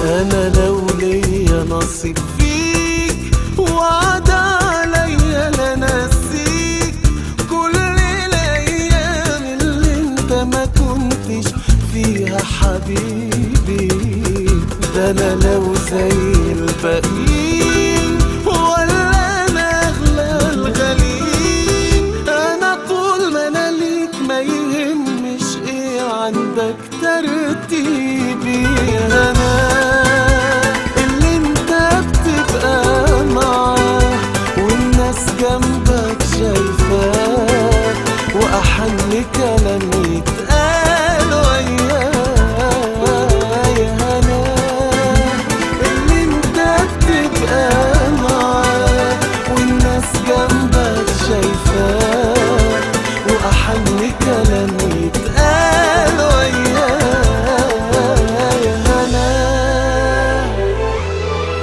انا لو ليا نصيب فيك وعد عليا لا نسيك كل الايام اللي انت ما كنتش فيها حبيبي ده انا لو زي الباقيين